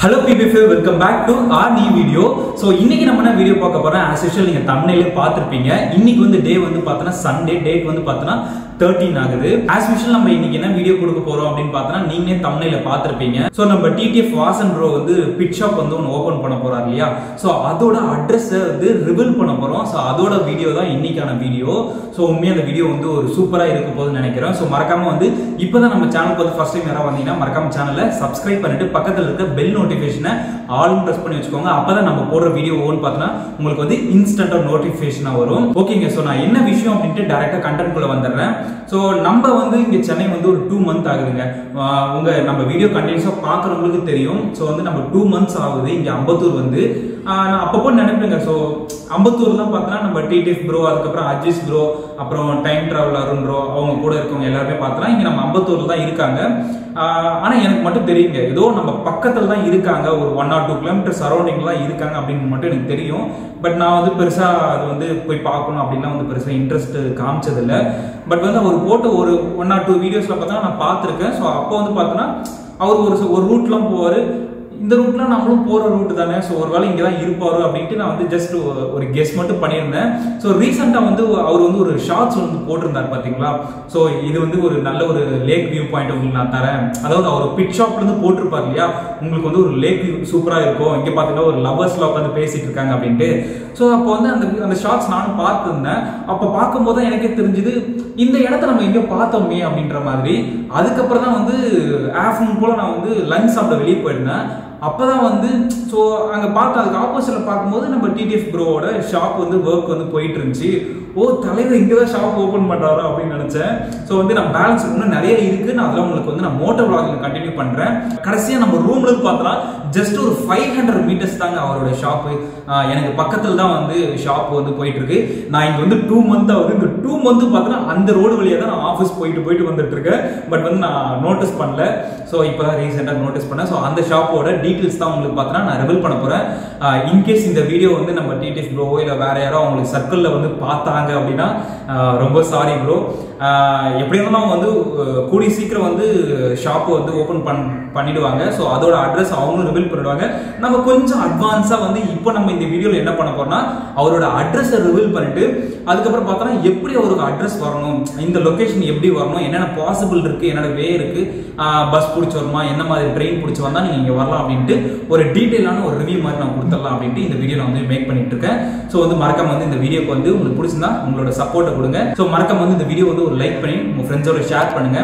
hello P P F welcome back to R D video so இன்னைக்கு நம்ம என்ன வீடியோ பார்க்க போறோம் ஆஸ் யூஷுவல் நீங்க தமிழ்லேயே பார்த்துருப்பீங்க இன்னைக்கு வந்து டே வந்து பார்த்தோன்னா சண்டே டேட் வந்து பார்த்தோன்னா தேர்ட்டீன் ஆகுது ஆஸ் யூஷுவல் நம்ம இன்னைக்கு என்ன வீடியோ கொடுக்க போறோம் அப்படின்னு பார்த்தோன்னா நீங்களே தமிழ்ல பார்த்துருப்பீங்க ஸோ நம்ம டிடிஎஃப் வாசன் ப்ரோ வந்து பிட் ஷாப் வந்து ஒன்று ஓப்பன் பண்ண போறாரு இல்லையா ஸோ அதோட அட்ரஸை வந்து ரிவீல் பண்ண போறோம் ஸோ அதோட வீடியோ தான் இன்னைக்கான வீடியோ ஸோ உண்மையாக அந்த வீடியோ வந்து ஒரு சூப்பராக இருக்க போகுதுன்னு நினைக்கிறேன் ஸோ மறக்காம வந்து இப்போதான் நம்ம சேனலுக்கு வந்து ஃபர்ஸ்ட் டைம் யாராவது வந்தீங்கன்னா மறக்காம சேனலை சப்ஸ்கிரைப் பண்ணிட்டு பக்கத்தில் இருக்க பெல் நோட்டிஃபிகேஷனை ஆலும் ப்ரெஸ் பண்ணி வச்சுக்கோங்க அப்பதான் நம்ம போடுற வீடியோ ஒவ்வொன்று பார்த்தோன்னா உங்களுக்கு வந்து இன்ஸ்டன்டாக நோட்டிஃபிகேஷனாக வரும் ஓகேங்க ஸோ நான் என்ன விஷயம் அப்படின்ட்டு டேரெக்டாக கண்டென்ட் குள்ள வந்துடுறேன் ஸோ நம்ம வந்து இங்கே சென்னை வந்து ஒரு டூ மந்த் ஆகுதுங்க ஆஹ் உங்க நம்ம வீடியோ கண்டினியூஸாக பார்க்குறவங்களுக்கு தெரியும் ஸோ வந்து நம்ம டூ மந்த்ஸ் ஆகுது இங்கே அம்பத்தூர் வந்து ஆஹ் நான் அப்பப்போ நினைப்பேங்க ஸோ அம்பத்தூர்லாம் பார்த்தோன்னா நம்ம டிடிஎஃப் ப்ரோ அதுக்கப்புறம் அஜிஸ் ப்ரோ அப்புறம் டைம் டிராவல் அருண் ப்ரோ அவங்க கூட இருக்கவங்க எல்லாருமே பார்த்தோன்னா இங்கே நம்ம அம்பத்தூர்ல தான் இருக்காங்க ஆஹ் ஆனா எனக்கு மட்டும் தெரியுங்க ஏதோ நம்ம பக்கத்துல தான் இருக்காங்க ஒரு ஒன் ஆர் டூ கிலோமீட்டர் சரௌண்டிங்ல தான் இருக்காங்க அப்படின்னு மட்டும் எனக்கு தெரியும் பட் நான் வந்து பெருசா அது வந்து போய் பார்க்கணும் அப்படின்லாம் வந்து பெருசா இன்ட்ரெஸ்ட் காமிச்சதில்ல பட் வந்து அவர் போட்ட ஒரு ஒன் ஆர் டூ வீடியோஸ்ல பார்த்தா நான் பார்த்துருக்கேன் ஸோ அப்போ வந்து பார்த்தோன்னா அவர் ஒரு ஒரு ரூட்லாம் போவார் இந்த ரூட்லாம் நம்மளும் போகிற ரூட் தானே ஸோ ஒரு வேளை இங்கே தான் இருப்பாரு அப்படின்ட்டு நான் வந்து ஜஸ்ட் ஒரு கெஸ் மட்டும் பண்ணியிருந்தேன் ஸோ ரீசெண்டாக வந்து அவர் வந்து ஒரு ஷார்ட்ஸ் வந்து போட்டிருந்தார் பார்த்தீங்களா ஸோ இது வந்து ஒரு நல்ல ஒரு லேக் வியூ பாயிண்ட் உங்களுக்கு நான் தரேன் அதாவது அவர் பிட் ஷாப்லேருந்து போட்டிருப்பார் இல்லையா உங்களுக்கு வந்து ஒரு லேக் வியூ சூப்பராக இருக்கும் இங்கே பார்த்தீங்கன்னா ஒரு லவர்ஸில் உட்காந்து பேசிட்டு இருக்காங்க அப்படின்ட்டு ஸோ அப்போ வந்து அந்த அந்த ஷார்ட்ஸ் நானும் பார்த்துருந்தேன் அப்போ பார்க்கும்போது தான் எனக்கே தெரிஞ்சுது இந்த இடத்த நம்ம எங்கேயோ பார்த்தோமே அப்படின்ற மாதிரி அதுக்கப்புறம் தான் வந்து ஆஃப்டர்நூன் போல் நான் வந்து லஞ்ச் சாப்பிட வெளியே போயிருந்தேன் அப்பதான் வந்து ஸோ அங்கே பார்த்து அதுக்கு ஆப்போசிட்டில் பார்க்கும்போது நம்ம டிடிஎஃப் ப்ரோவோட ஷாப் வந்து ஒர்க் வந்து போயிட்டு இருந்துச்சு ஓ தலைவர் இங்கே தான் ஷாப் ஓப்பன் பண்ணுறாரோ அப்படின்னு நினச்சேன் ஸோ வந்து நான் பேலன்ஸ் இன்னும் நிறைய இருக்குது நான் அதெல்லாம் உங்களுக்கு வந்து நான் மோட்டோ விளாகில் கண்டினியூ பண்ணுறேன் கடைசியாக நம்ம ரூம்ல பார்த்தோன்னா ஜஸ்ட் ஒரு ஃபைவ் ஹண்ட்ரட் மீட்டர்ஸ் தாங்க அவரோட ஷாப்பு எனக்கு பக்கத்தில் தான் வந்து ஷாப் வந்து போயிட்டு இருக்கு நான் இங்கே வந்து டூ மந்த் ஆகுது இந்த டூ மந்த் பார்த்தோன்னா அந்த ரோடு வழியாக தான் நான் ஆஃபீஸ் போயிட்டு போயிட்டு வந்துட்டு இருக்கேன் பட் வந்து நான் நோட்டீஸ் பண்ணல ஸோ இப்போ தான் ரீசெண்டாக நோட்டீஸ் பண்ணேன் ஸோ அந்த ஷாப்போட டீட்டெயில்ஸ் தான் உங்களுக்கு பார்த்தோன்னா நான் ரிவீல் பண்ண போகிறேன் இன்கேஸ் இந்த வீடியோ வந்து நம்ம டிடிஎஸ் ப்ரோவோ இல்லை வேற யாரோ அவங்களுக்கு சர்க்கிளில் வந்து பார்த்தாங்க அப்படின்னா ஆஹ் ரொம்ப சாரி ப்ரோ எப்படி இருந்தாலும் வந்து அஹ் கூடிய சீக்கிரம் வந்து ஷாப் வந்து ஓப்பன் பண் பண்ணிடுவாங்க ஸோ அதோட அட்ரஸ் அவங்களும் ரிவீல் பண்ணிடுவாங்க நம்ம கொஞ்சம் அட்வான்ஸாக வந்து இப்போ நம்ம இந்த வீடியோவில் என்ன பண்ண போறோம்னா அவரோட அட்ரஸை ரிவீல் பண்ணிட்டு அதுக்கப்புறம் பார்த்தோன்னா எப்படி அவருக்கு அட்ரஸ் வரணும் இந்த லொக்கேஷன் எப்படி வரணும் என்னென்ன பாசிபிள் இருக்கு என்னென்ன வே இருக்கு பஸ் பிடிச்சி வருமா என்ன மாதிரி ட்ரெயின் பிடிச்சி வந்தால் நீங்கள் இங்கே வரலாம் அப்படின்ட்டு ஒரு டீட்டெயிலான ஒரு ரிவ்யூ மாதிரி நான் கொடுத்துடலாம் அப்படின்ட்டு இந்த வீடியோ நான் வந்து மேக் பண்ணிட்டு இருக்கேன் ஸோ வந்து மறக்காம வந்து இந்த வீடியோக்கு வந்து உங்களுக்கு பிடிச்சிருந்தா உங்களோட சப்போர்ட்டை கொடுங்க ஸோ மறக்காம வந்து இந்த வீடியோ வந்து ஒரு லைக் பண்ணி உங்கள் ஃப்ரெண்ட்ஸோட ஷேர் பண்ணுங்க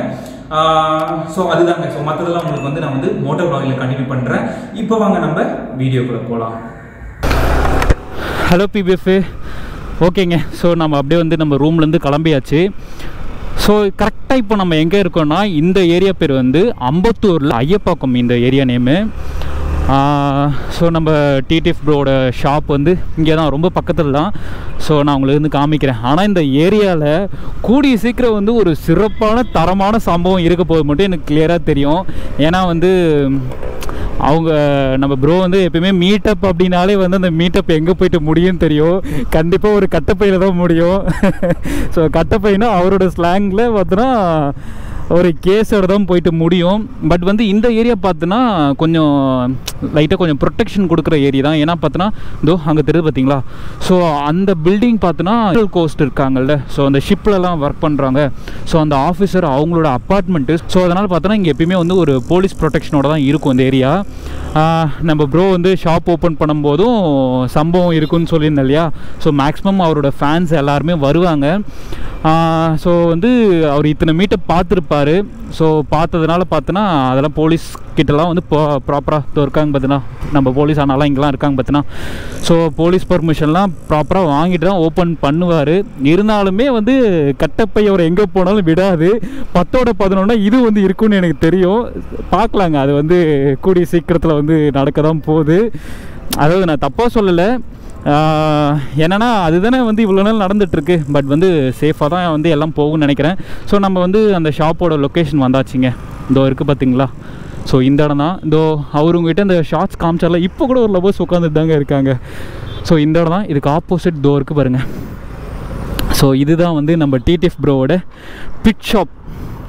ஸோ அதுதாங்க ஸோ மற்றதெல்லாம் உங்களுக்கு வந்து நான் வந்து மோட்டோ ப்ளாகில் கண்டினியூ பண்ணுறேன் இப்போ வாங்க நம்ம வீடியோக்குள்ளே போகலாம் ஹலோ பிபிஎஃப் ஓகேங்க ஸோ நம்ம அப்படியே வந்து நம்ம ரூம்லேருந்து கிளம்பியாச்சு ஸோ கரெக்டாக இப்போ நம்ம எங்கே இருக்கோம்னா இந்த ஏரியா பேர் வந்து அம்பத்தூரில் ஐயப்பாக்கம் இந்த ஏரியா நேமு ஸோ நம்ம டிடிஎஃப் ப்ரோட ஷாப் வந்து இங்கே தான் ரொம்ப பக்கத்தில் தான் ஸோ நான் உங்களுக்கு வந்து காமிக்கிறேன் ஆனால் இந்த ஏரியாவில் கூடிய சீக்கிரம் வந்து ஒரு சிறப்பான தரமான சம்பவம் இருக்க போது மட்டும் எனக்கு கிளியராக தெரியும் ஏன்னா வந்து அவங்க நம்ம ப்ரோ வந்து எப்பயுமே மீட்டப் அப்படின்னாலே வந்து அந்த மீட்டப் எங்கே போயிட்டு முடியும்னு தெரியும் கண்டிப்பாக ஒரு கட்டப்பையில் தான் முடியும் ஸோ கட்டப்பைனா அவரோட ஸ்லாங்கில் பார்த்தோன்னா ஒரு கேஸோட தான் போயிட்டு முடியும் பட் வந்து இந்த ஏரியா பார்த்தோன்னா கொஞ்சம் லைட்டாக கொஞ்சம் ப்ரொடெக்ஷன் கொடுக்குற ஏரியா தான் ஏன்னா பார்த்தோன்னா இதோ அங்கே தெரியுது பார்த்தீங்களா ஸோ அந்த பில்டிங் பார்த்தோன்னா கோஸ்ட் இருக்காங்கல்ல ஸோ அந்த ஷிப்லலாம் ஒர்க் பண்ணுறாங்க ஸோ அந்த ஆஃபீஸர் அவங்களோட அப்பார்ட்மெண்ட்டு ஸோ அதனால் பார்த்தோன்னா இங்கே எப்பயுமே வந்து ஒரு போலீஸ் ப்ரொடெக்ஷனோட தான் இருக்கும் இந்த ஏரியா நம்ம ப்ரோ வந்து ஷாப் ஓப்பன் பண்ணும்போதும் சம்பவம் இருக்குன்னு சொல்லியிருந்தேன் இல்லையா ஸோ மேக்ஸிமம் அவரோட ஃபேன்ஸ் எல்லாருமே வருவாங்க ஸோ வந்து அவர் இத்தனை மீட்டை பார்த்துருப்பாரு ஸோ பார்த்ததுனால பார்த்தோன்னா அதெல்லாம் போலீஸ் கிட்டலாம் வந்து ப்ராப்பராக இருக்காங்க பார்த்தீங்கன்னா நம்ம போலீஸ் ஆனாலாம் இங்கெல்லாம் இருக்காங்க பார்த்தீங்கன்னா ஸோ போலீஸ் பர்மிஷன்லாம் ப்ராப்பராக வாங்கிட்டு தான் ஓப்பன் பண்ணுவார் இருந்தாலுமே வந்து கட்டப்பை அவர் எங்கே போனாலும் விடாது பத்தோட பதினொன்னா இது வந்து இருக்குன்னு எனக்கு தெரியும் பார்க்கலாங்க அது வந்து கூடிய சீக்கிரத்தில் வந்து நடக்க தான் போகுது அதாவது நான் தப்பாக சொல்லலை என்னென்னா அதுதானே வந்து இவ்வளோ நாள் நடந்துகிட்ருக்கு பட் வந்து சேஃபாக தான் வந்து எல்லாம் போகும்னு நினைக்கிறேன் ஸோ நம்ம வந்து அந்த ஷாப்போட லொக்கேஷன் வந்தாச்சுங்க இதோ இருக்குது பார்த்தீங்களா ஸோ இந்த இடம் தான் இதோ அவருங்கிட்ட இந்த ஷார்ட்ஸ் காமிச்சால இப்போ கூட ஒரு லவர்ஸ் உட்காந்துட்டு தாங்க இருக்காங்க ஸோ இந்த இடம் தான் இதுக்கு ஆப்போசிட் டோர் இருக்குது பாருங்கள் ஸோ இதுதான் வந்து நம்ம டிடிஎஃப் ப்ரோவோட பிட் ஷாப்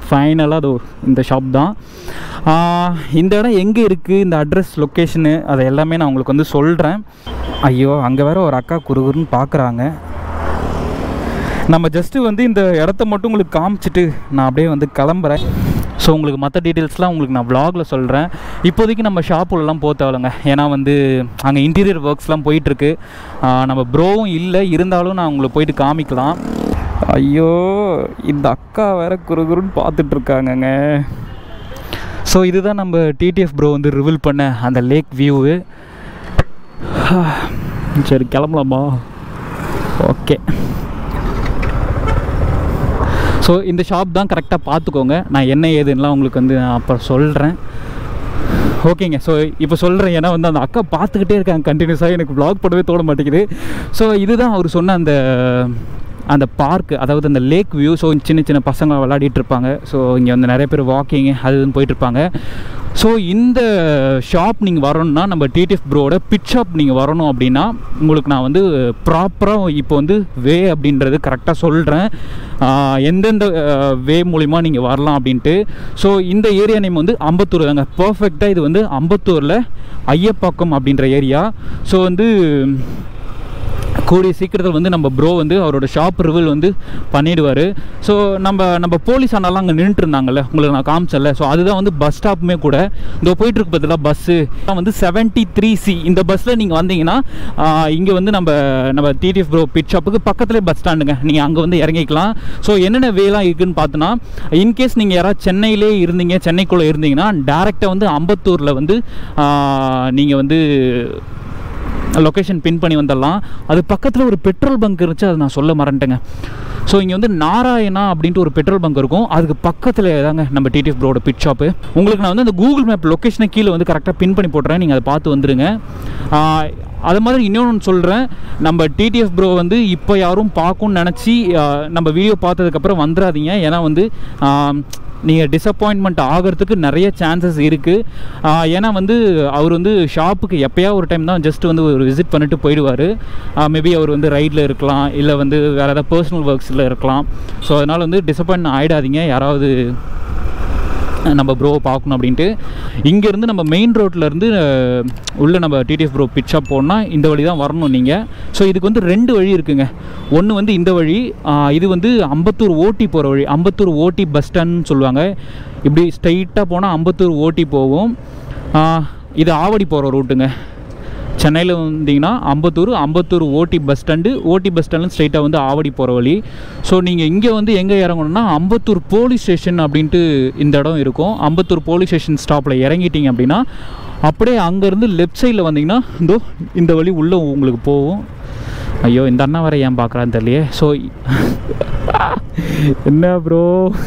ஃபைனலாக அது இந்த ஷாப் தான் ஆஹ் இந்த இடம் எங்கே இருக்குது இந்த அட்ரஸ் லொக்கேஷனு அதை எல்லாமே நான் உங்களுக்கு வந்து சொல்கிறேன் ஐயோ அங்கே வேற ஒரு அக்கா குறுகுறுன்னு பார்க்குறாங்க நம்ம ஜஸ்ட்டு வந்து இந்த இடத்த மட்டும் உங்களுக்கு காமிச்சிட்டு நான் அப்படியே வந்து கிளம்புறேன் ஸோ உங்களுக்கு மற்ற டீட்டெயில்ஸ்லாம் உங்களுக்கு நான் vlogல சொல்கிறேன் இப்போதைக்கு நம்ம ஷாப்புலலாம் போக தேவையில்லைங்க ஏன்னா வந்து அங்கே இன்டீரியர் ஒர்க்ஸ்லாம் போயிட்டுருக்கு நம்ம ப்ரோவும் இல்லை இருந்தாலும் நான் உங்களுக்கு போயிட்டு காமிக்கலாம் ஐயோ இந்த அக்கா வேற குறுகுறுன்னு பார்த்துட்ருக்காங்கங்க ஸோ இதுதான் நம்ம டிடிஎஃப் ப்ரோ வந்து ரிவீல் பண்ண அந்த லேக் வியூவு சரி கிளம்பலாமா ஓகே ஸோ இந்த ஷாப் தான் கரெக்டாக பார்த்துக்கோங்க நான் என்ன ஏதுன்னெலாம் உங்களுக்கு வந்து நான் அப்புறம் சொல்கிறேன் ஓகேங்க ஸோ இப்போ சொல்கிறேன் ஏன்னா வந்து அந்த அக்கா பார்த்துக்கிட்டே இருக்காங்க கண்டினியூஸாக எனக்கு vlog பண்ணவே தோண மாட்டேங்குது ஸோ இதுதான் அவர் சொன்ன அந்த அந்த பார்க் அதாவது அந்த லேக் வியூ ஸோ சின்ன சின்ன பசங்க விளையாடிட்டு இருப்பாங்க ஸோ இங்கே வந்து நிறைய பேர் வாக்கிங் அது இதுன்னு போயிட்டு இருப்பாங்க ஸோ இந்த ஷாப் நீங்கள் வரணும்னா நம்ம டிடிஎஃப் ப்ரோட பிட் ஷாப் நீங்கள் வரணும் அப்படின்னா உங்களுக்கு நான் வந்து ப்ராப்பராக இப்போ வந்து வே அப்படின்றது கரெக்டாக சொல்கிறேன் எந்தெந்த வே மூலிமா நீங்கள் வரலாம் அப்படின்ட்டு ஸோ இந்த ஏரியா நேம் வந்து அம்பத்தூர் தாங்க பர்ஃபெக்டாக இது வந்து அம்பத்தூரில் ஐயப்பாக்கம் அப்படின்ற ஏரியா ஸோ வந்து கூடிய சீக்கிரத்தில் வந்து நம்ம ப்ரோ வந்து அவரோட ஷாப் ரிவீல் வந்து பண்ணிடுவார் ஸோ நம்ம நம்ம போலீஸ் அண்ணாலாம் அங்கே நின்றுட்டு இருந்தாங்கல்ல உங்களுக்கு நான் காமிச்சல ஸோ அதுதான் வந்து பஸ் ஸ்டாப்புமே கூட இதோ போயிட்டு இருக்கு பதிலாக பஸ்ஸு வந்து செவன்ட்டி த்ரீ சி இந்த பஸ்ஸில் நீங்கள் வந்தீங்கன்னா இங்கே வந்து நம்ம நம்ம டிடிஎஃப் ப்ரோ பிட் ஷாப்புக்கு பக்கத்துலேயே பஸ் ஸ்டாண்டுங்க நீங்கள் அங்கே வந்து இறங்கிக்கலாம் ஸோ என்னென்ன வேலாம் இருக்குன்னு பார்த்தோன்னா இன்கேஸ் நீங்கள் யாராவது சென்னையிலே இருந்தீங்க சென்னைக்குள்ளே இருந்தீங்கன்னா டேரெக்டாக வந்து அம்பத்தூரில் வந்து நீங்கள் வந்து லொக்கேஷன் பின் பண்ணி வந்துடலாம் அது பக்கத்தில் ஒரு பெட்ரோல் பங்க் இருந்துச்சு அதை நான் சொல்ல மறந்துட்டேங்க ஸோ இங்கே வந்து நாராயணா அப்படின்ட்டு ஒரு பெட்ரோல் பங்க் இருக்கும் அதுக்கு பக்கத்தில் தாங்க நம்ம டிடிஎஃப் ப்ரோட பிட் ஷாப்பு உங்களுக்கு நான் வந்து அந்த கூகுள் மேப் லொக்கேஷனை கீழே வந்து கரெக்டாக பின் பண்ணி போட்டுறேன் நீங்கள் அதை பார்த்து வந்துடுங்க ஆஹ், அது மாதிரி இன்னொன்று சொல்கிறேன் நம்ம டிடிஎஃப் ப்ரோ வந்து இப்போ யாரும் பார்க்கணும்னு நினச்சி நம்ம வீடியோ பார்த்ததுக்கப்புறம் வந்துடாதீங்க ஏன்னா வந்து நீங்கள் டிசப்பாயின்மெண்ட் ஆகிறதுக்கு நிறைய சான்சஸ் இருக்குது ஏன்னா வந்து அவர் வந்து ஷாப்புக்கு எப்போயா ஒரு டைம் தான் ஜஸ்ட் வந்து ஒரு விசிட் பண்ணிட்டு போயிடுவார் மேபி அவர் வந்து ரைடில் இருக்கலாம் இல்லை வந்து வேறு ஏதாவது பர்சனல் ஒர்க்ஸில் இருக்கலாம் ஸோ அதனால் வந்து டிசப்பாயின்ட் ஆகிடாதீங்க யாராவது நம்ம ப்ரோவை பார்க்கணும் அப்படின்ட்டு இங்கேருந்து நம்ம மெயின் ரோட்லேருந்து உள்ளே நம்ம டிடிஎஃப் ப்ரோ பிட் ஷாப் போனால் இந்த வழி தான் வரணும் நீங்கள் ஸோ இதுக்கு வந்து ரெண்டு வழி இருக்குங்க ஒன்று வந்து இந்த வழி ஆ, இது வந்து அம்பத்தூர் ஓட்டி போகிற வழி அம்பத்தூர் ஓட்டி பஸ் ஸ்டாண்ட்னு சொல்லுவாங்க இப்படி ஸ்ட்ரைட்டாக போனால் அம்பத்தூர் ஓட்டி போகும் ஆ, இது ஆவடி போகிற ரூட்டுங்க சென்னையில் வந்தீங்கன்னா அம்பத்தூர் அம்பத்தூர் ஓட்டி பஸ் ஸ்டாண்டு ஓட்டி பஸ் ஸ்டாண்ட்லேருந்து ஸ்ட்ரைட்டாக வந்து ஆவடி போகிற வழி ஸோ நீங்கள் இங்கே வந்து எங்கே இறங்கணும்னா அம்பத்தூர் போலீஸ் ஸ்டேஷன் அப்படின்ட்டு இந்த இடம் இருக்கும் அம்பத்தூர் போலீஸ் ஸ்டேஷன் ஸ்டாப்பில் இறங்கிட்டீங்க அப்படின்னா அப்படியே அங்கேருந்து லெஃப்ட் சைடில் வந்தீங்கன்னா இதோ இந்த வழி உள்ளே உங்களுக்கு போகும் ஐயோ இந்த அண்ணா வர ஏன் பார்க்குறான்னு தெரியலையே ஸோ என்ன ப்ரோ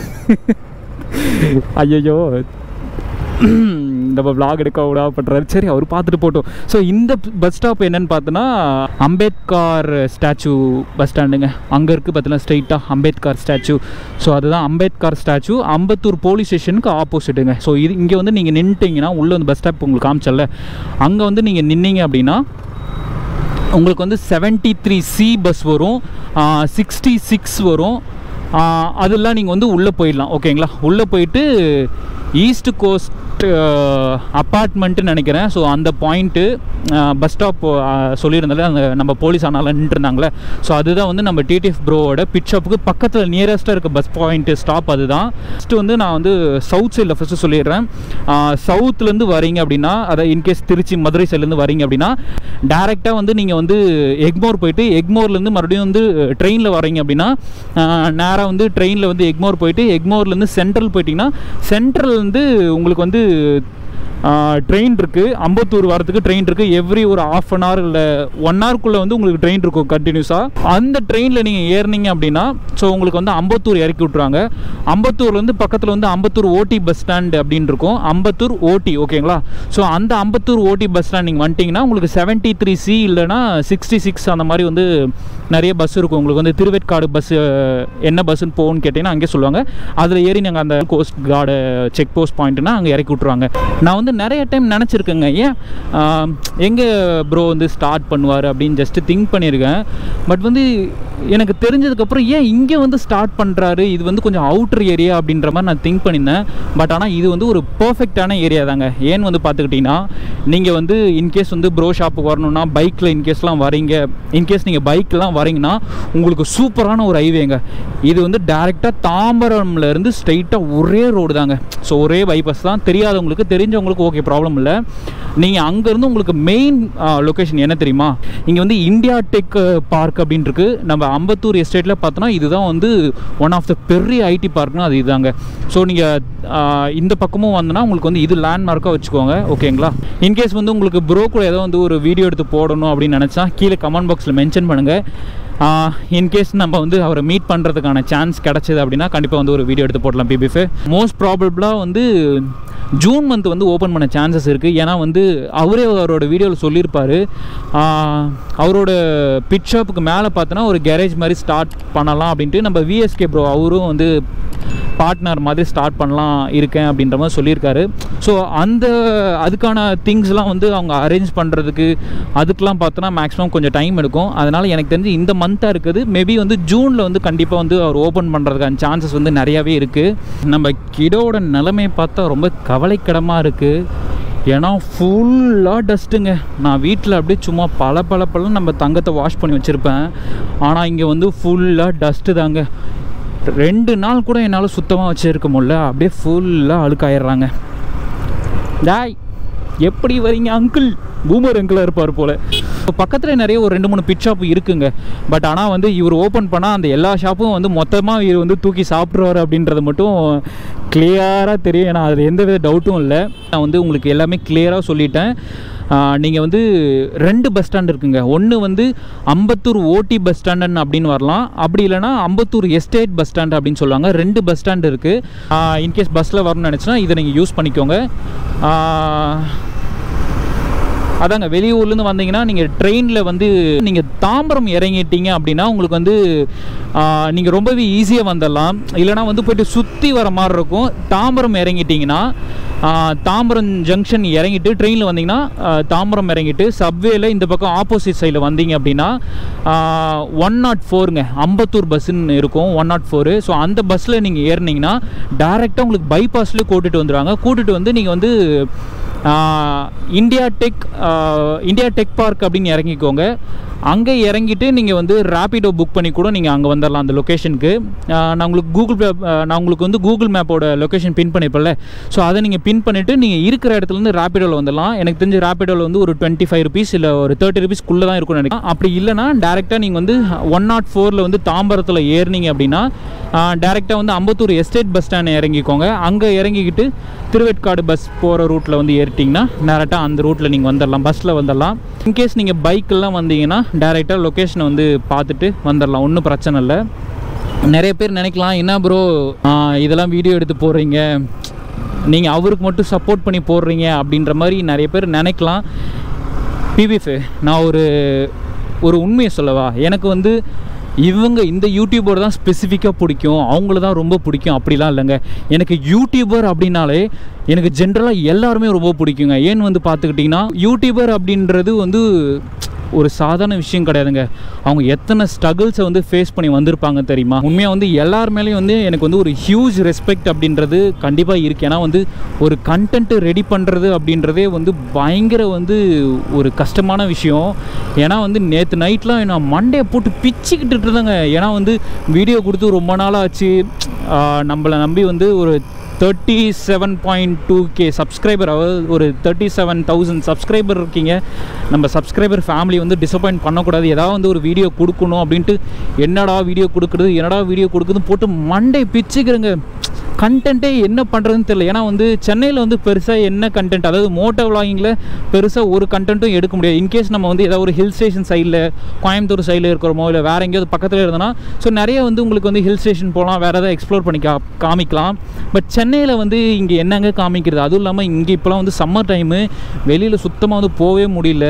ஐயோ நம்ம vlog எடுக்க விடாப்படுறாரு சரி அவர் பார்த்துட்டு போட்டோம் ஸோ இந்த பஸ் ஸ்டாப் என்னன்னு பார்த்தோன்னா அம்பேத்கர் ஸ்டாச்சு பஸ் ஸ்டாண்டுங்க அங்கே இருக்குது பார்த்தீங்கன்னா ஸ்ட்ரைட்டாக அம்பேத்கர் ஸ்டாச்சு ஸோ அதுதான் அம்பேத்கர் ஸ்டாச்சு அம்பத்தூர் போலீஸ் ஸ்டேஷனுக்கு ஆப்போசிட்டுங்க ஸோ இது இங்கே வந்து நீங்கள் நின்றுட்டீங்கன்னா உள்ளே வந்து பஸ் ஸ்டாப் உங்களுக்கு காமிச்சல அங்கே வந்து நீங்கள் நின்னீங்க அப்படின்னா உங்களுக்கு வந்து 73 த்ரீ சி பஸ் வரும் சிக்ஸ்டி சிக்ஸ் வரும் ஆஹ் அதெல்லாம் நீங்கள் வந்து உள்ளே போயிடலாம் ஓகேங்களா உள்ளே போயிட்டு ஈஸ்ட் கோஸ்ட் அப்பார்ட்மெண்ட்டுன்னு நினைக்கிறேன் ஸோ அந்த பாயிண்ட்டு பஸ் ஸ்டாப் சொல்லியிருந்தாலே அந்த நம்ம போலீஸ் ஆனாலும் நின்றுருந்தாங்களே ஸோ அதுதான் வந்து நம்ம டிடிஎஃப் ப்ரோவோட பிட் ஷாப்புக்கு பக்கத்தில் நியரஸ்ட்டாக இருக்க பஸ் பாயிண்ட்டு ஸ்டாப் அதுதான் ஃபஸ்ட்டு வந்து நான் வந்து சவுத் சைடில் ஃபஸ்ட்டு சொல்லிடுறேன் சவுத்துலேருந்து வரீங்க அப்படின்னா அதை இன்கேஸ் திருச்சி மதுரை சைட்லேருந்து வரீங்க அப்படின்னா டேரெக்டாக வந்து நீங்கள் வந்து எக்மோர் போயிட்டு எக்மோர்லேருந்து மறுபடியும் வந்து ட்ரெயினில் வரீங்க அப்படின்னா நேராக வந்து ட்ரெயினில் வந்து எக்மோர் போயிட்டு எக்மோர்லேருந்து சென்ட்ரல் போயிட்டிங்கன்னா சென்ட்ரல்லேருந்து உங்களுக்கு வந்து ட்ரெயின் இருக்குது அம்பத்தூர் வரதுக்கு ட்ரெயின் இருக்குது எவ்ரி ஒரு ஆஃப் அன் ஹவர் இல்லை ஒன் ஹவர்க்குள்ளே வந்து உங்களுக்கு ட்ரெயின் இருக்கும் கண்டினியூஸாக அந்த ட்ரெயினில் நீங்கள் ஏறினீங்க அப்படின்னா ஸோ உங்களுக்கு வந்து அம்பத்தூர் இறக்கி விட்ருவாங்க அம்பத்தூர்லேருந்து பக்கத்தில் வந்து அம்பத்தூர் ஓடி பஸ் ஸ்டாண்ட் அப்படின்னு இருக்கும் அம்பத்தூர் ஓடி ஓகேங்களா ஸோ அந்த அம்பத்தூர் ஓடி பஸ் ஸ்டாண்ட் நீங்கள் வந்துட்டிங்கன்னா உங்களுக்கு செவன்ட்டி த்ரீ சி இல்லைனா சிக்ஸ்டி சிக்ஸ் அந்த மாதிரி வந்து நிறைய பஸ் இருக்கும் உங்களுக்கு வந்து திருவேற்காடு பஸ் என்ன பஸ்ஸுன்னு போகும்னு கேட்டிங்கன்னா அங்கே சொல்லுவாங்க அதில் ஏறி நாங்கள் அந்த கோஸ்ட் கார்டு செக் போஸ்ட் பாயிண்ட்னா அங்கே இறக்கி விட்ருவாங்க நான் வந்து நிறைய டைம் நினச்சிருக்கேங்க ஏன் எங்கே ப்ரோ வந்து ஸ்டார்ட் பண்ணுவார் அப்படின்னு ஜஸ்ட்டு திங்க் பண்ணியிருக்கேன் பட் வந்து எனக்கு தெரிஞ்சதுக்கப்புறம் ஏன் இங்கே வந்து ஸ்டார்ட் பண்ணுறாரு இது வந்து கொஞ்சம் அவுட்டர் ஏரியா அப்படின்ற மாதிரி நான் திங்க் பண்ணியிருந்தேன் பட் ஆனால் இது வந்து ஒரு பர்ஃபெக்டான ஏரியா தாங்க ஏன்னு வந்து பார்த்துக்கிட்டிங்கன்னா நீங்கள் வந்து இன்கேஸ் வந்து ப்ரோ ஷாப்புக்கு வரணும்னா பைக்கில் இன்கேஸ்லாம் வரீங்க இன்கேஸ் நீங்கள் பைக்கெலாம் வரீங்கன்னா உங்களுக்கு சூப்பரான ஒரு ஹைவேங்க இது வந்து டேரெக்டாக தாம்பரம்ல இருந்து ஸ்ட்ரைட்டாக ஒரே ரோடு தாங்க ஸோ ஒரே பைபாஸ் தான் தெரியாதவங்களுக்கு தெரிஞ்சவங்களுக்கு ஓகே ப்ராப்ளம் இல்லை நீங்கள் அங்கேருந்து உங்களுக்கு மெயின் லொக்கேஷன் என்ன தெரியுமா இங்கே வந்து இந்தியா டெக் பார்க் அப்படின்னு இருக்கு நம்ம அம்பத்தூர் எஸ்டேட்டில் பார்த்தோன்னா இதுதான் வந்து ஒன் ஆஃப் த பெரிய ஐடி பார்க்னா அது இதுதாங்க ஸோ நீங்கள் இந்த பக்கமும் வந்தோன்னா உங்களுக்கு வந்து இது லேண்ட்மார்க்காக வச்சுக்கோங்க ஓகேங்களா இன்கேஸ் வந்து உங்களுக்கு ப்ரோ கூட ஏதோ வந்து ஒரு வீடியோ எடுத்து போடணும் அப்படின்னு நினச்சா கீழே கமெண்ட் பாக்ஸில் மென்ஷன் பண்ணுங்கள் இன்கேஸ் நம்ம வந்து அவரை மீட் பண்ணுறதுக்கான சான்ஸ் கிடச்சிது அப்படின்னா கண்டிப்பாக வந்து ஒரு வீடியோ எடுத்து போடலாம் பிபிஎஃப் மோஸ்ட் ப்ராபபிளாக வந்து ஜூன் மந்த் வந்து ஓப்பன் பண்ண சான்சஸ் இருக்குது ஏன்னா வந்து அவரே அவரோட வீடியோவில் சொல்லியிருப்பார் அவரோட பிட் ஷாப்புக்கு மேலே பார்த்தோன்னா ஒரு கேரேஜ் மாதிரி ஸ்டார்ட் பண்ணலாம் அப்படின்ட்டு நம்ம விஎஸ்கே ப்ரோ அவரும் வந்து பார்ட்னர் மாதிரி ஸ்டார்ட் பண்ணலாம் இருக்கேன் அப்படின்ற மாதிரி சொல்லியிருக்காரு ஸோ அந்த அதுக்கான திங்ஸ்லாம் வந்து அவங்க அரேஞ்ச் பண்ணுறதுக்கு அதுக்கெலாம் பார்த்தோன்னா மேக்ஸிமம் கொஞ்சம் டைம் எடுக்கும் அதனால் எனக்கு தெரிஞ்சு இந்த மந்த்தாக இருக்குது மேபி வந்து ஜூனில் வந்து கண்டிப்பாக வந்து அவர் ஓப்பன் பண்ணுறதுக்கான சான்சஸ் வந்து நிறையாவே இருக்குது நம்ம கிடோட நிலைமை பார்த்தா ரொம்ப கவலைக்கிடமாக இருக்குது ஏன்னா ஃபுல்லாக டஸ்ட்டுங்க நான் வீட்டில் அப்படியே சும்மா பல பல பல நம்ம தங்கத்தை வாஷ் பண்ணி வச்சுருப்பேன் ஆனால் இங்கே வந்து ஃபுல்லாக டஸ்ட்டு தாங்க ரெண்டு நாள் கூட என்னால் சுத்தமாக வச்சுருக்க முடியல அப்படியே ஃபுல்லாக அழுக்காயிடுறாங்க டாய் எப்படி வரீங்க அங்கிள் பூமர் அங்கிளாக இருப்பார் போல் இப்போ பக்கத்தில் நிறைய ஒரு ரெண்டு மூணு பிட் ஷாப் இருக்குங்க பட் ஆனால் வந்து இவர் ஓப்பன் பண்ணால் அந்த எல்லா ஷாப்பும் வந்து மொத்தமாக இவர் வந்து தூக்கி சாப்பிட்ருவார் அப்படின்றது மட்டும் கிளியராக தெரியும் ஏன்னா அதில் எந்த வித டவுட்டும் இல்லை நான் வந்து உங்களுக்கு எல்லாமே கிளியராக சொல்லிட்டேன் நீங்கள் வந்து ரெண்டு பஸ் ஸ்டாண்ட் இருக்குங்க ஒன்று வந்து அம்பத்தூர் ஓடி பஸ் ஸ்டாண்டுன்னு அப்படின்னு வரலாம் அப்படி இல்லைனா அம்பத்தூர் எஸ்டேட் பஸ் ஸ்டாண்ட் அப்படின்னு சொல்லுவாங்க ரெண்டு பஸ் ஸ்டாண்ட் இருக்குது இன்கேஸ் பஸ்ஸில் வரணும்னு நினச்சினா இதை நீங்கள் யூஸ் பண்ணிக்கோங்க அதாங்க வெளியூர்லேருந்து வந்தீங்கன்னா நீங்கள் ட்ரெயினில் வந்து நீங்கள் தாம்பரம் இறங்கிட்டீங்க அப்படின்னா உங்களுக்கு வந்து நீங்கள் ரொம்பவே ஈஸியாக வந்துடலாம் இல்லைனா வந்து போயிட்டு சுற்றி வர மாதிரி இருக்கும் தாம்பரம் இறங்கிட்டிங்கன்னா தாம்பரம் ஜங்ஷன் இறங்கிட்டு ட்ரெயினில் வந்தீங்கன்னா தாம்பரம் இறங்கிட்டு சப்வேல இந்த பக்கம் ஆப்போசிட் சைடில் வந்தீங்க அப்படின்னா ஒன் நாட் ஃபோருங்க அம்பத்தூர் பஸ்ஸுன்னு இருக்கும் ஒன் நாட் ஃபோரு ஸோ அந்த பஸ்ஸில் நீங்கள் ஏறினீங்கன்னா டேரெக்டாக உங்களுக்கு பைபாஸ்லேயே கூட்டிகிட்டு வந்துடுவாங்க கூட்டிகிட்டு வந்து நீங்கள் வந்து India tech India tech park அப்படின்னு இறங்கிக்கோங்க அங்கே இறங்கிட்டு நீங்கள் வந்து ரேப்பிடோ புக் பண்ணி கூட நீங்கள் அங்கே வந்துடலாம் அந்த லொக்கேஷனுக்கு நான் உங்களுக்கு கூகுள் மேப் நான் உங்களுக்கு வந்து கூகுள் மேப்போட லொக்கேஷன் பின் பண்ணிப்பல ஸோ அதை நீங்கள் பின் பண்ணிவிட்டு நீங்கள் இருக்கிற இடத்துலேருந்து ரேப்பிடோவில் வந்துடலாம் எனக்கு தெரிஞ்ச ரேப்பிடோவில் வந்து ஒரு டுவெண்ட்டி ஃபைவ் ருபீஸ் இல்லை ஒரு தேர்ட்டி ருபீஸ்க்குள்ளே தான் இருக்கும்னு நினைக்கிறேன் அப்படி இல்லைனா டேரெக்டாக நீங்கள் வந்து ஒன் நாட் ஃபோரில் வந்து தாம்பரத்தில் ஏறினீங்க அப்படின்னா டேரெக்டாக வந்து அம்பத்தூர் எஸ்டேட் பஸ் ஸ்டாண்ட் இறங்கிக்கோங்க அங்கே இறங்கிக்கிட்டு திருவேட்காடு பஸ் போகிற ரூட்டில் வந்து ஏறிட்டிங்கன்னா டேரெக்டாக அந்த ரூட்டில் நீங்கள் வந்துடலாம் பஸ்ஸில் வந்துடலாம் இன்கேஸ் நீங்கள் பைக்கெல்லாம் வந்தீங்கன்னா டேரெக்டாக லொக்கேஷனை வந்து பார்த்துட்டு வந்துடலாம் ஒன்றும் பிரச்சனை இல்லை நிறைய பேர் நினைக்கலாம் என்ன ப்ரோ இதெல்லாம் வீடியோ எடுத்து போடுறீங்க நீங்கள் அவருக்கு மட்டும் சப்போர்ட் பண்ணி போடுறீங்க அப்படின்ற மாதிரி நிறைய பேர் நினைக்கலாம் பிபிஎஃப் நான் ஒரு ஒரு உண்மையை சொல்லவா எனக்கு வந்து இவங்க இந்த யூடியூபர் தான் ஸ்பெசிஃபிக்காக பிடிக்கும் அவங்கள தான் ரொம்ப பிடிக்கும் அப்படிலாம் இல்லைங்க எனக்கு யூடியூபர் அப்படின்னாலே எனக்கு ஜென்ரலாக எல்லாருமே ரொம்ப பிடிக்குங்க ஏன்னு வந்து பார்த்துக்கிட்டிங்கன்னா யூடியூபர் அப்படின்றது வந்து ஒரு சாதாரண விஷயம் கிடையாதுங்க அவங்க எத்தனை ஸ்ட்ரகிள்ஸை வந்து ஃபேஸ் பண்ணி வந்திருப்பாங்க தெரியுமா உண்மையாக வந்து எல்லார் மேலேயும் வந்து எனக்கு வந்து ஒரு ஹியூஜ் ரெஸ்பெக்ட் அப்படின்றது கண்டிப்பாக இருக்குது ஏன்னா வந்து ஒரு கண்டென்ட்டு ரெடி பண்ணுறது அப்படின்றதே வந்து பயங்கர வந்து ஒரு கஷ்டமான விஷயம் ஏன்னா வந்து நேற்று நைட்லாம் நான் மண்டையை போட்டு பிச்சுக்கிட்டு இருந்தேங்க ஏன்னா வந்து வீடியோ கொடுத்து ரொம்ப நாளாச்சு நம்மளை நம்பி வந்து ஒரு thirty seven point two K subscriber ஒரு தேர்ட்டி செவன் தௌசண்ட் சப்ஸ்கிரைபர் இருக்கீங்க நம்ம சப்ஸ்கிரைபர் ஃபேமிலி வந்து டிசப்பாயின்ட் பண்ணக்கூடாது ஏதாவது வந்து ஒரு வீடியோ கொடுக்கணும் அப்படின்ட்டு என்னடா வீடியோ கொடுக்குறது என்னடா வீடியோ கொடுக்குதுன்னு போட்டு மண்டை பிச்சுக்கிறேங்க கண்டென்ட்டே என்ன பண்ணுறதுன்னு தெரியல ஏன்னா வந்து சென்னையில் வந்து பெருசாக என்ன கண்டென்ட் அதாவது மோட்டோ விளாகிங்கில் பெருசாக ஒரு கண்டென்ட்டும் எடுக்க முடியாது இன்கேஸ் நம்ம வந்து ஏதாவது ஒரு ஹில் ஸ்டேஷன் சைடில் கோயம்புத்தூர் சைடில் இருக்கிறோமோ இல்லை வேறு எங்கேயாவது பக்கத்தில் இருந்தோன்னா ஸோ நிறைய வந்து உங்களுக்கு வந்து ஹில் ஸ்டேஷன் போகலாம் வேறு ஏதாவது எக்ஸ்ப்ளோர் பண்ணி கா காமிக்கலாம் பட் சென்னையில் வந்து இங்கே என்னங்க காமிக்கிறது அதுவும் இல்லாமல் இங்கே இப்போலாம் வந்து சம்மர் டைமு வெளியில் சுத்தமாக வந்து போகவே முடியல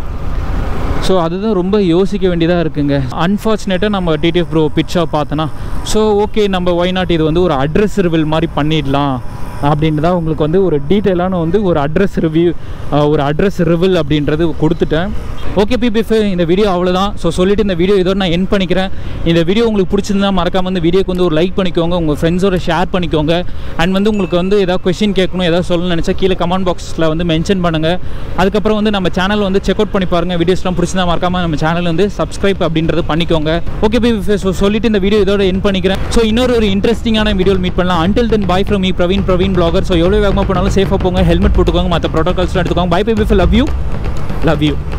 ஸோ அதுதான் ரொம்ப யோசிக்க வேண்டியதாக இருக்குங்க அன்ஃபார்ச்சுனேட்டாக நம்ம டிடிஎஃப் ப்ரோ பிட்சாக பார்த்தோன்னா ஸோ ஓகே நம்ம ஒய் நாட் இது வந்து ஒரு அட்ரஸ் ரிவில் மாதிரி பண்ணிடலாம் அப்படின்னு தான் உங்களுக்கு வந்து ஒரு டீட்டெயிலான வந்து ஒரு அட்ரஸ் ரிவ்யூ ஒரு அட்ரஸ் ரிவில் அப்படின்றது கொடுத்துட்டேன் ஓகே பிபிஎஃப் இந்த வீடியோ அவ்வளோதான் ஸோ சொல்லிட்டு இந்த வீடியோ இதோட நான் என் பண்ணிக்கிறேன் இந்த வீடியோ உங்களுக்கு பிடிச்சிருந்தா மறக்காம இந்த வீடியோக்கு வந்து ஒரு லைக் பண்ணிக்கோங்க உங்கள் ஃப்ரெண்ட்ஸோட ஷேர் பண்ணிக்கோங்க அண்ட் வந்து உங்களுக்கு வந்து ஏதாவது கொஷின் கேட்கணும் ஏதாவது சொல்லணும்னு நினச்சா கீழே கமெண்ட் பாக்ஸில் வந்து மென்ஷன் பண்ணுங்கள் அதுக்கப்புறம் வந்து நம்ம சேனல் வந்து செக் அவுட் பண்ணி பாருங்கள் வீடியோஸ்லாம் பிடிச்சிருந்தா மறக்காம நம்ம சேனல் வந்து சப்ஸ்கிரைப் அப்படின்றது பண்ணிக்கோங்க ஓகே பிபிஎஃப் ஸோ சொல்லிட்டு இந்த வீடியோ இதோட என் பண்ணிக்கிறேன் ஸோ இன்னொரு ஒரு இன்ட்ரெஸ்டிங்கான வீடியோ மீட் பண்ணலாம் until then bye from me Praveen Praveen blogger so எவ்வளோ வேகமாக போனாலும் சேஃபாக போங்க ஹெல்மெட் போட்டுக்கோங்க மற்ற ப்ரோட்டோகால்ஸ்லாம் எடுத்துக்கோங்க bye BBF love you love you